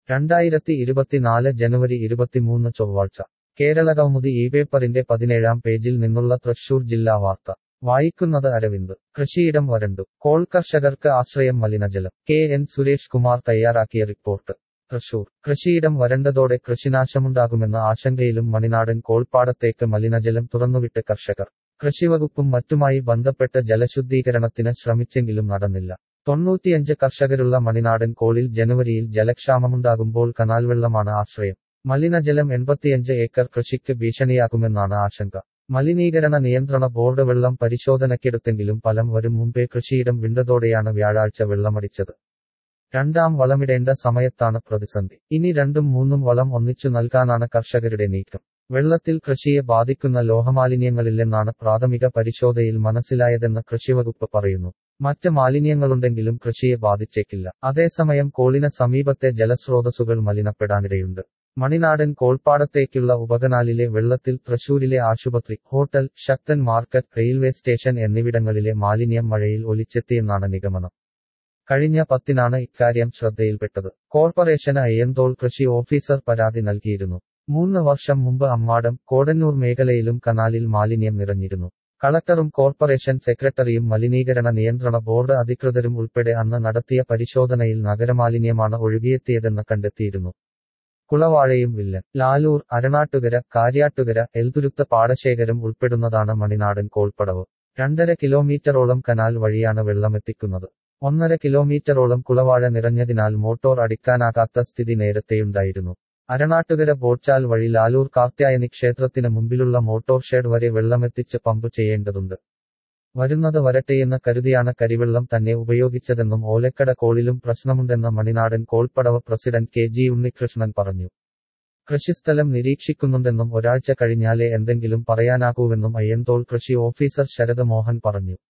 രണ്ടായിരത്തി ഇരുപത്തിനാല് ജനുവരി ഇരുപത്തിമൂന്ന് ചൊവ്വാഴ്ച കേരളകൗമുദി ഈ പേപ്പറിന്റെ പതിനേഴാം പേജിൽ നിന്നുള്ള തൃശൂർ ജില്ലാ വാർത്ത വായിക്കുന്നത് അരവിന്ദ് കൃഷിയിടം വരണ്ടു കോൾ കർഷകർക്ക് ആശ്രയം മലിനജലം കെ എൻ സുരേഷ് കുമാർ തയ്യാറാക്കിയ റിപ്പോർട്ട് തൃശൂർ കൃഷിയിടം വരണ്ടതോടെ കൃഷിനാശമുണ്ടാകുമെന്ന ആശങ്കയിലും മണിനാടൻ കോൾപ്പാടത്തേക്ക് മലിനജലം തുറന്നുവിട്ട് കർഷകർ കൃഷിവകുപ്പും മറ്റുമായി ബന്ധപ്പെട്ട് ജലശുദ്ധീകരണത്തിന് ശ്രമിച്ചെങ്കിലും നടന്നില്ല തൊണ്ണൂറ്റിയഞ്ച് കർഷകരുള്ള മണിനാടൻ കോളിൽ ജനുവരിയിൽ ജലക്ഷാമമുണ്ടാകുമ്പോൾ കനാൽ വെള്ളമാണ് ആശ്രയം മലിനജലം എൺപത്തിയഞ്ച് ഏക്കർ കൃഷിക്ക് ഭീഷണിയാകുമെന്നാണ് ആശങ്ക മലിനീകരണ നിയന്ത്രണ ബോർഡ് വെള്ളം പരിശോധനയ്ക്കെടുത്തെങ്കിലും ഫലം വരും മുമ്പേ കൃഷിയിടം വിണ്ടതോടെയാണ് വ്യാഴാഴ്ച വെള്ളമടിച്ചത് രണ്ടാം വളമിടേണ്ട സമയത്താണ് പ്രതിസന്ധി ഇനി രണ്ടും മൂന്നും വളം ഒന്നിച്ചു നൽകാനാണ് കർഷകരുടെ നീക്കം വെള്ളത്തിൽ കൃഷിയെ ബാധിക്കുന്ന ലോഹമാലിന്യങ്ങളില്ലെന്നാണ് പ്രാഥമിക പരിശോധനയിൽ മനസ്സിലായതെന്ന് കൃഷിവകുപ്പ് പറയുന്നു മറ്റ് മാലിന്യങ്ങളുണ്ടെങ്കിലും കൃഷിയെ ബാധിച്ചേക്കില്ല അതേസമയം കോളിന് സമീപത്തെ ജലസ്രോതസ്സുകൾ മലിനപ്പെടാനിടയുണ്ട് മണിനാടൻ കോൾപ്പാടത്തേക്കുള്ള ഉപകനാലിലെ വെള്ളത്തിൽ തൃശൂരിലെ ആശുപത്രി hotel Sakthan market railway station എന്നിവിടങ്ങളിലെ മാലിന്യം മഴയിൽ ഒലിച്ചെത്തിയെന്നാണ് നിഗമനം കഴിഞ്ഞ പത്തിനാണ് ഇക്കാര്യം ശ്രദ്ധയിൽപ്പെട്ടത് കോർപ്പറേഷന് അയ്യന്തോൾ കൃഷി ഓഫീസർ പരാതി നൽകിയിരുന്നു മൂന്ന് വർഷം മുമ്പ് അമ്മാടം കോടന്നൂർ മേഖലയിലും കനാലിൽ മാലിന്യം നിറഞ്ഞിരുന്നു കളക്ടറും കോർപ്പറേഷൻ സെക്രട്ടറിയും മലിനീകരണ നിയന്ത്രണ ബോർഡ് അധികൃതരും ഉൾപ്പെടെ അന്ന് നടത്തിയ പരിശോധനയിൽ നഗരമാലിന്യമാണ് ഒഴുകിയെത്തിയതെന്ന് കണ്ടെത്തിയിരുന്നു കുളവാഴയും വില്ലൻ ലാലൂർ അരണാട്ടുകര കാര്യാട്ടുകര എൽതുരുത്ത പാടശേഖരം ഉൾപ്പെടുന്നതാണ് മണിനാടൻ കോൾപ്പടവ് രണ്ടര കിലോമീറ്ററോളം കനാൽ വഴിയാണ് വെള്ളമെത്തിക്കുന്നത് ഒന്നര കിലോമീറ്ററോളം കുളവാഴ നിറഞ്ഞതിനാൽ മോട്ടോർ അടിക്കാനാകാത്ത സ്ഥിതി നേരത്തെയുണ്ടായിരുന്നു അരണാട്ടുകര ബോട്ട്ചാൽ വഴി ലാലൂർ കാർത്യായനി ക്ഷേത്രത്തിന് മുമ്പിലുള്ള മോട്ടോർ ഷെഡ് വരെ വെള്ളമെത്തിച്ച് പമ്പ് ചെയ്യേണ്ടതുണ്ട് വരുന്നത് വരട്ടെയെന്ന് കരുതിയാണ് കരിവെള്ളം തന്നെ ഉപയോഗിച്ചതെന്നും ഓലക്കട കോളിലും പ്രശ്നമുണ്ടെന്ന് മണിനാടൻ കോൾപ്പടവ് പ്രസിഡന്റ് കെ ജി ഉണ്ണികൃഷ്ണൻ പറഞ്ഞു കൃഷിസ്ഥലം നിരീക്ഷിക്കുന്നുണ്ടെന്നും ഒരാഴ്ച കഴിഞ്ഞാലേ എന്തെങ്കിലും പറയാനാകൂവെന്നും അയ്യന്തോൾ കൃഷി ഓഫീസർ ശരത് മോഹൻ പറഞ്ഞു